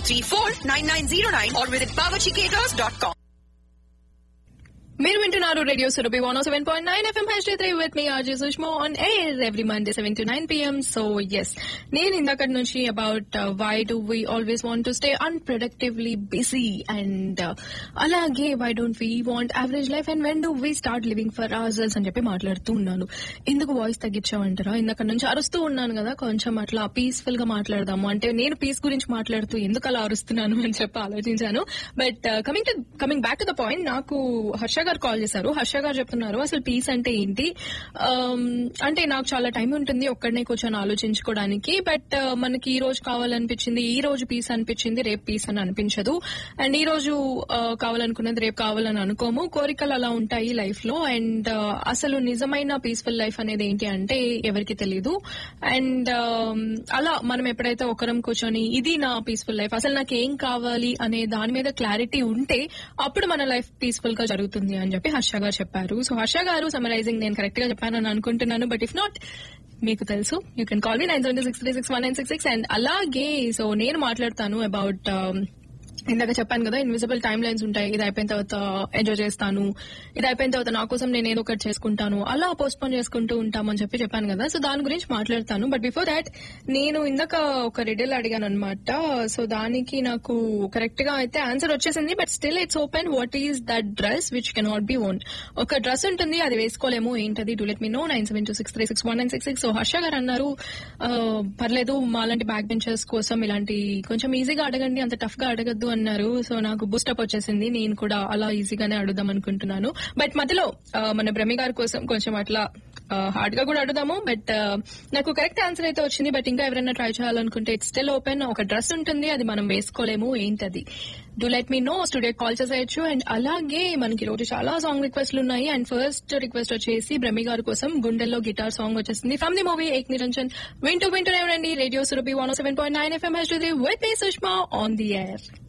934 or visit bawarchicaters.com. మీరు వింటున్నారు radio Surabhi one seven point nine FM hash three with me RJ Sushmo on air every Monday seven to nine PM so yes నేను ఇందాక నుంచి about why do we always want to stay unproductively busy and అలాగే why don't we want average life and when do we start living for ours అని చెప్పి మాట్లాడుతూ ఉన్నాను ఎందుకు voice తగ్గించామంటారా ఇందాక నుంచి అరుస్తూ ఉన్నాను కదా కొంచెం అట్లా పీస్ఫుల్ గా మాట్లాడదాము అంటే నేను పీస్ గురించి మాట్లాడుతూ ఎందుకు అలా అరుస్తున్నాను అని చెప్పి ఆలోచించాను but coming to coming back to the point నాకు హర్ష గారు కాల్ చేశారు హర్ష గారు చెప్తున్నారు అసలు పీస్ అంటే ఏంటి Um, అంటే నాకు చాలా టైం ఉంటుంది ఒక్కడనే కూర్చొని ఆలోచించుకోవడానికి బట్ మనకి ఈ రోజు కావాలనిపించింది ఈ రోజు పీస్ అనిపించింది రేపు పీస్ అని అనిపించదు అండ్ ఈ రోజు uh, కావాలనుకున్నది రేపు కావాలని అనుకోము కోరికలు అలా ఉంటాయి లైఫ్ లో అండ్ అసలు నిజమైన పీస్ఫుల్ లైఫ్ అనేది ఏంటి అంటే ఎవరికి తెలియదు అండ్ అలా మనం ఎప్పుడైతే ఒకరం కూర్చొని ఇది నా పీస్ఫుల్ లైఫ్ అసలు నాకు ఏం కావాలి అనే దాని మీద క్లారిటీ ఉంటే అప్పుడు మన లైఫ్ పీస్ఫుల్ గా జరుగుతుంది అని చెప్పి హర్ష గారు చెప్పారు సో హర్ష గారు సమరైజింగ్ నేను కరెక్ట్ గా చెప్పానని అనుకుంటున్నాను బట్ ఇఫ్ నాట్ మీకు తెలుసు you can call me nine seven six three six one nine six six and అలాగే సో నేను మాట్లాడతాను అబౌట్ ఇందాక చెప్పాను కదా ఇన్విజిబుల్ టైమ్ లైన్స్ ఉంటాయి ఇది అయిపోయిన తర్వాత ఎంజాయ్ చేస్తాను ఇది అయిపోయిన తర్వాత నా కోసం నేను ఏదో ఒకటి చేసుకుంటాను అలా పోస్ట్పోన్ చేసుకుంటూ ఉంటామని చెప్పి చెప్పాను కదా సో దాని గురించి మాట్లాడతాను బట్ బిఫోర్ దాట్ నేను ఇందాక ఒక రిడిల్ అడిగాను అనమాట సో దానికి నాకు కరెక్ట్ గా అయితే ఆన్సర్ వచ్చేసింది but still it's open what is that dress which cannot be worn ఒక డ్రెస్ ఉంటుంది అది వేసుకోలేము ఏంటది do let me know nine seven two six three six one nine six six so Harsha garu అన్నారు ఆ, పర్లేదు మాలాంటి బ్యాక్ బెంచర్స్ కోసం ఇలాంటి కొంచెం ఈజీగా అడగండి అంత టఫ్ గా అడగద్దు అన్నారు సో నాకు బూస్టప్ వచ్చేసింది నేను కూడా అలా ఈజీగానే అడుగుదాం అనుకుంటున్నాను బట్ మధ్యలో ఆ, మన బ్రహ్మి గారి కోసం కొంచెం అట్లా హార్డ్ గా కూడా అడుగుదాము బట్ నాకు కరెక్ట్ ఆన్సర్ అయితే వచ్చింది బట్ ఇంకా ఎవరైనా ట్రై చేయాలనుకుంటే ఇట్స్ స్టిల్ ఓపెన్ ఒక డ్రెస్ ఉంటుంది అది మనం వేసుకోలేము ఏంటది do let me know studio call చేసేయచ్చు అండ్ అలాగే మనకి ఈ రోజు చాలా సాంగ్ రిక్వెస్ట్లు ఉన్నాయి అండ్ ఫస్ట్ రిక్వెస్ట్ వచ్చేసి బ్రహ్మి గారి కోసం గుండెల్లో గిటార్ సాంగ్ వచ్చేసింది from the movie Ek Niranjan వింటూ వింటూనే ఉండండి radio Surabhi one seven point nine FM H with me Sushma on the air